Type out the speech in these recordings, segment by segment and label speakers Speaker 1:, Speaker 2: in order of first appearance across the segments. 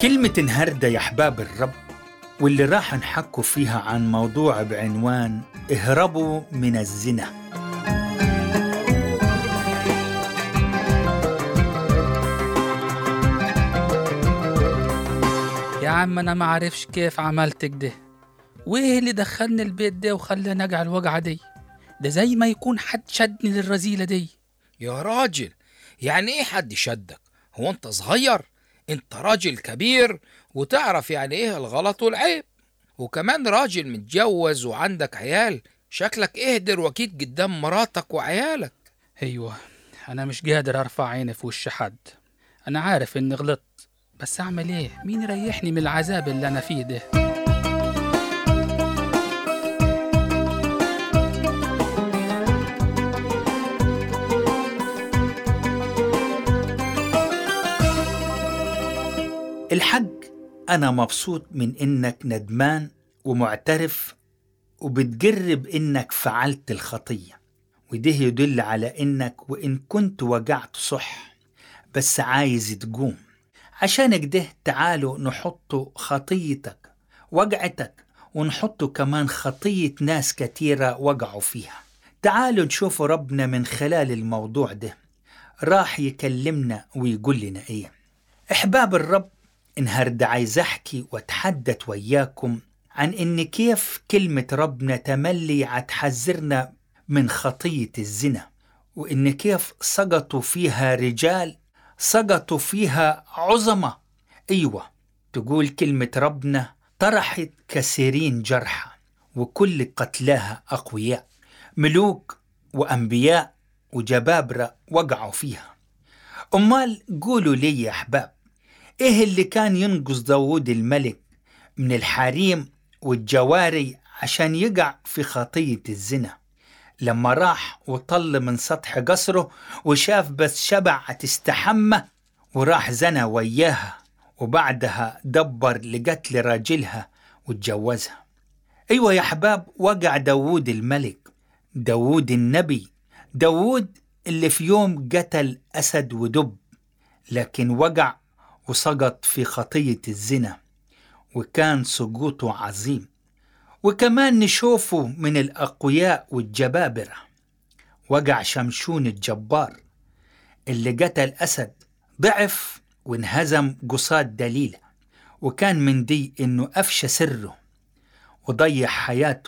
Speaker 1: كلمة النهاردة يا أحباب الرب واللي راح نحكوا فيها عن موضوع بعنوان اهربوا من الزنا
Speaker 2: يا عم انا ما عارفش كيف عملت كده وايه اللي دخلني البيت ده وخلاني اقع الوجعه دي ده زي ما يكون حد شدني للرذيله دي
Speaker 3: يا راجل يعني ايه حد شدك هو انت صغير انت راجل كبير وتعرف يعني ايه الغلط والعيب وكمان راجل متجوز وعندك عيال شكلك اهدر واكيد قدام مراتك وعيالك
Speaker 2: ايوه انا مش قادر ارفع عيني في وش حد انا عارف اني غلطت بس اعمل ايه مين يريحني من العذاب اللي انا فيه ده
Speaker 1: الحق أنا مبسوط من إنك ندمان ومعترف وبتجرب إنك فعلت الخطية وده يدل على إنك وإن كنت وجعت صح بس عايز تقوم عشان كده تعالوا نحط خطيتك وجعتك ونحط كمان خطية ناس كتيرة وقعوا فيها تعالوا نشوف ربنا من خلال الموضوع ده راح يكلمنا ويقول لنا ايه احباب الرب النهاردة عايز احكي واتحدث وياكم عن ان كيف كلمة ربنا تملي هتحذرنا من خطية الزنا وان كيف سقطوا فيها رجال سقطوا فيها عظمة ايوه تقول كلمة ربنا طرحت كثيرين جرحى وكل قتلاها اقوياء ملوك وانبياء وجبابرة وقعوا فيها امال قولوا لي يا احباب ايه اللي كان ينقذ داود الملك من الحريم والجواري عشان يقع في خطية الزنا لما راح وطل من سطح قصره وشاف بس شبع تستحمى وراح زنى وياها وبعدها دبر لقتل راجلها واتجوزها أيوة يا أحباب وقع داود الملك داود النبي داود اللي في يوم قتل أسد ودب لكن وقع وسقط في خطية الزنا وكان سقوطه عظيم وكمان نشوفه من الأقوياء والجبابرة وقع شمشون الجبار اللي قتل أسد ضعف وانهزم قصاد دليلة وكان من دي إنه أفشى سره وضيع حياته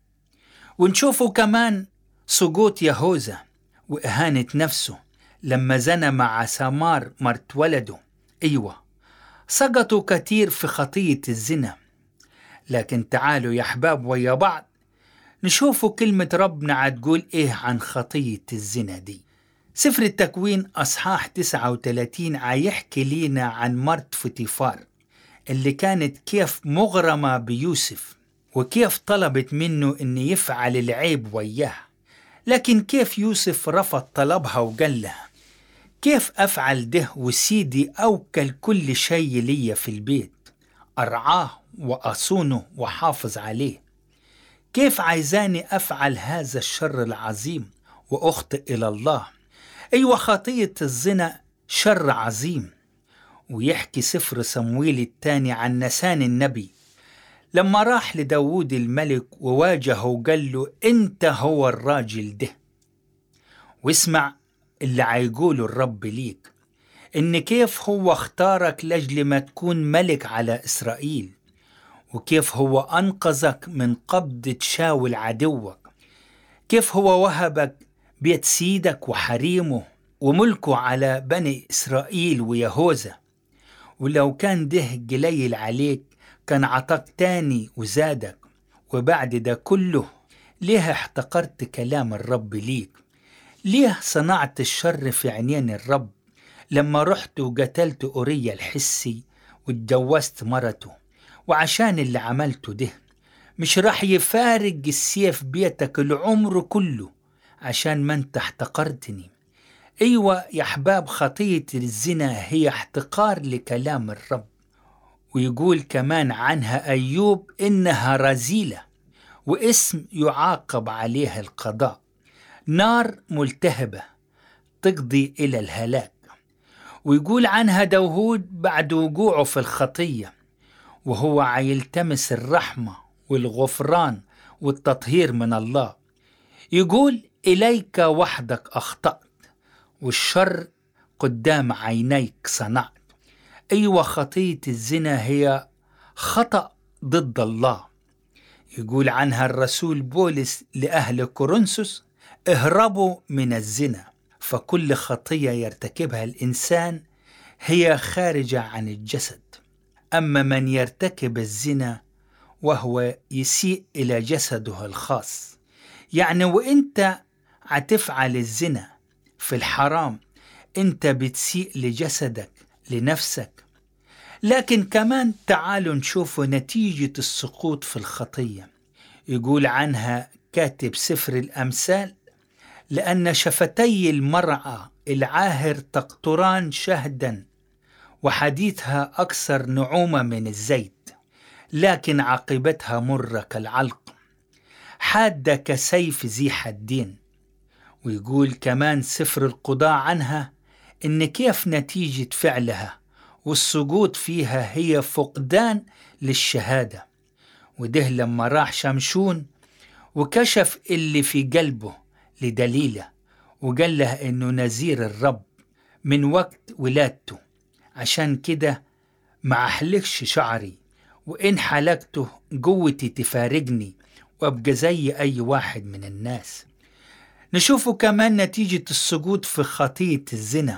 Speaker 1: ونشوفه كمان سقوط يهوذا وإهانة نفسه لما زنى مع سمار مرت ولده أيوة سقطوا كتير في خطية الزنا لكن تعالوا يا أحباب ويا بعض نشوفوا كلمة ربنا عتقول إيه عن خطية الزنا دي سفر التكوين أصحاح 39 عيحكي لينا عن مرت فطيفار اللي كانت كيف مغرمة بيوسف وكيف طلبت منه إن يفعل العيب وياها لكن كيف يوسف رفض طلبها وقال لها كيف أفعل ده وسيدي أوكل كل شيء لي في البيت أرعاه وأصونه وحافظ عليه كيف عايزاني أفعل هذا الشر العظيم وأخطئ إلى الله أيوة خطية الزنا شر عظيم ويحكي سفر صمويل الثاني عن نسان النبي لما راح لداود الملك وواجهه وقال له انت هو الراجل ده واسمع اللي عيقوله الرب ليك ان كيف هو اختارك لاجل ما تكون ملك على اسرائيل وكيف هو انقذك من قبضة شاول عدوك كيف هو وهبك بيت سيدك وحريمه وملكه على بني اسرائيل ويهوذا ولو كان ده قليل عليك كان عطاك تاني وزادك وبعد ده كله ليه احتقرت كلام الرب ليك ليه صنعت الشر في عينين الرب لما رحت وقتلت أوريا الحسي واتجوزت مرته وعشان اللي عملته ده مش راح يفارق السيف بيتك العمر كله عشان ما انت احتقرتني ايوه يا احباب خطيه الزنا هي احتقار لكلام الرب ويقول كمان عنها ايوب انها رذيله واسم يعاقب عليها القضاء نار ملتهبه تقضي الى الهلاك ويقول عنها داوود بعد وقوعه في الخطية وهو عيلتمس الرحمة والغفران والتطهير من الله يقول إليك وحدك أخطأت والشر قدام عينيك صنعت أيوة خطية الزنا هي خطأ ضد الله يقول عنها الرسول بولس لأهل كورنثوس اهربوا من الزنا فكل خطية يرتكبها الإنسان هي خارجة عن الجسد أما من يرتكب الزنا وهو يسيء إلى جسده الخاص يعني وإنت هتفعل الزنا في الحرام أنت بتسيء لجسدك لنفسك لكن كمان تعالوا نشوف نتيجة السقوط في الخطية يقول عنها كاتب سفر الأمثال لأن شفتي المرأة العاهر تقطران شهدا وحديثها أكثر نعومة من الزيت لكن عاقبتها مرة كالعلق حادة كسيف ذي حدين ويقول كمان سفر القضاء عنها إن كيف نتيجة فعلها والسقوط فيها هي فقدان للشهادة وده لما راح شمشون وكشف اللي في قلبه لدليلة وقال لها إنه نذير الرب من وقت ولادته عشان كده ما أحلقش شعري وإن حلقته قوتي تفارقني وأبقى زي أي واحد من الناس نشوفه كمان نتيجة السقوط في خطية الزنا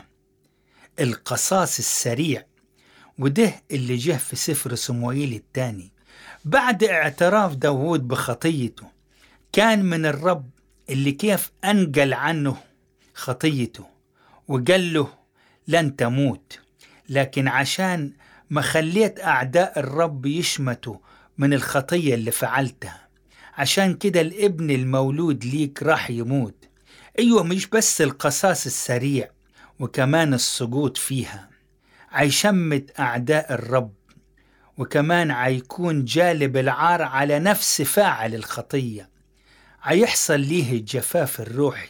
Speaker 1: القصاص السريع وده اللي جه في سفر صموئيل الثاني بعد اعتراف داوود بخطيته كان من الرب اللي كيف أنقل عنه خطيته وقال له لن تموت لكن عشان ما خليت أعداء الرب يشمتوا من الخطية اللي فعلتها عشان كده الابن المولود ليك راح يموت أيوة مش بس القصاص السريع وكمان السقوط فيها عيشمت أعداء الرب وكمان عيكون جالب العار على نفس فاعل الخطية عيحصل ليه الجفاف الروحي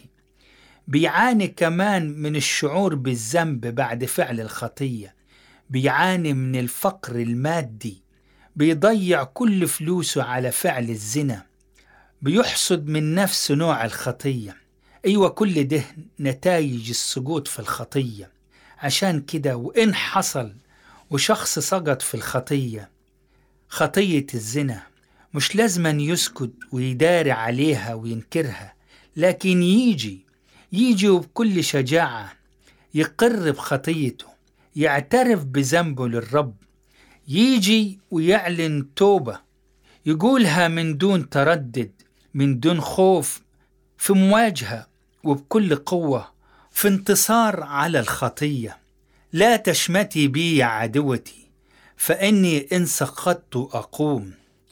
Speaker 1: بيعاني كمان من الشعور بالذنب بعد فعل الخطية بيعاني من الفقر المادي بيضيع كل فلوسه على فعل الزنا بيحصد من نفس نوع الخطية أيوة كل ده نتائج السقوط في الخطية عشان كده وإن حصل وشخص سقط في الخطية خطية الزنا مش لازما يسكت ويداري عليها وينكرها لكن يجي يجي وبكل شجاعة يقر بخطيته يعترف بذنبه للرب يجي ويعلن توبة يقولها من دون تردد من دون خوف في مواجهة وبكل قوة في انتصار على الخطية لا تشمتي بي يا عدوتي فإني إن سقطت أقوم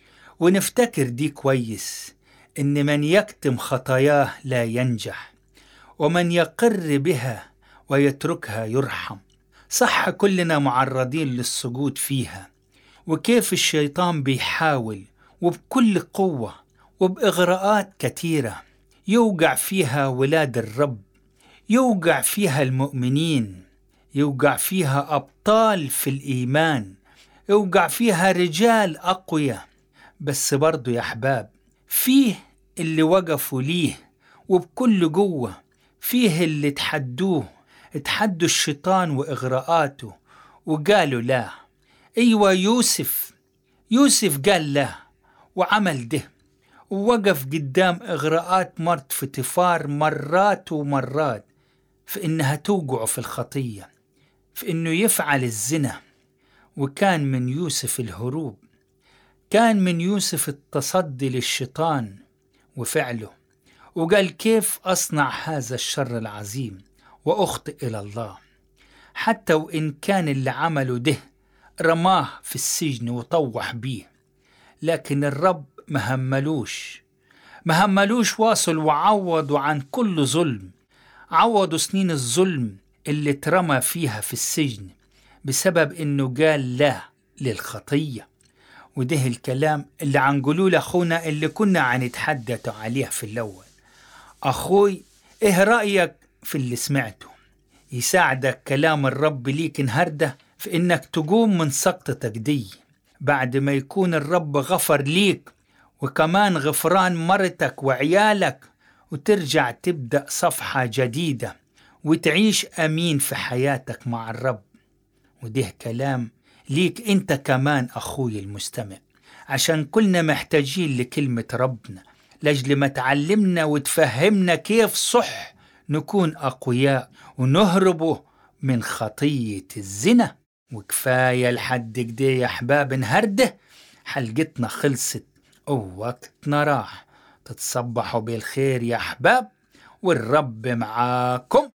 Speaker 1: ونفتكر دي كويس إن من يكتم خطاياه لا ينجح ومن يقر بها ويتركها يرحم صح كلنا معرضين للسقوط فيها وكيف الشيطان بيحاول وبكل قوة وبإغراءات كثيرة يوقع فيها ولاد الرب يوقع فيها المؤمنين يوقع فيها أبطال في الإيمان يوقع فيها رجال أقوياء بس برضو يا أحباب فيه اللي وقفوا ليه وبكل قوة فيه اللي تحدوه تحدوا الشيطان وإغراءاته وقالوا لا أيوة يوسف يوسف قال لا وعمل ده ووقف قدام إغراءات مرت في تفار مرات ومرات في إنها توقع في الخطية في إنه يفعل الزنا وكان من يوسف الهروب كان من يوسف التصدي للشيطان وفعله وقال كيف أصنع هذا الشر العظيم وأخطئ إلى الله حتى وإن كان اللي عمله ده رماه في السجن وطوح بيه لكن الرب ما هملوش ما هملوش واصل وعوضوا عن كل ظلم عوضوا سنين الظلم اللي اترمى فيها في السجن بسبب انه قال لا للخطية وده الكلام اللي عنقولوه لأخونا اللي كنا عنتحدث عليه في الأول أخوي إيه رأيك في اللي سمعته يساعدك كلام الرب ليك النهاردة في إنك تقوم من سقطتك دي بعد ما يكون الرب غفر ليك وكمان غفران مرتك وعيالك وترجع تبدأ صفحة جديدة وتعيش أمين في حياتك مع الرب وده كلام ليك أنت كمان أخوي المستمع عشان كلنا محتاجين لكلمة ربنا لأجل ما تعلمنا وتفهمنا كيف صح نكون أقوياء ونهربوا من خطية الزنا وكفاية لحد كده يا أحباب النهاردة حلقتنا خلصت ووقتنا راح تتصبحوا بالخير يا أحباب والرب معاكم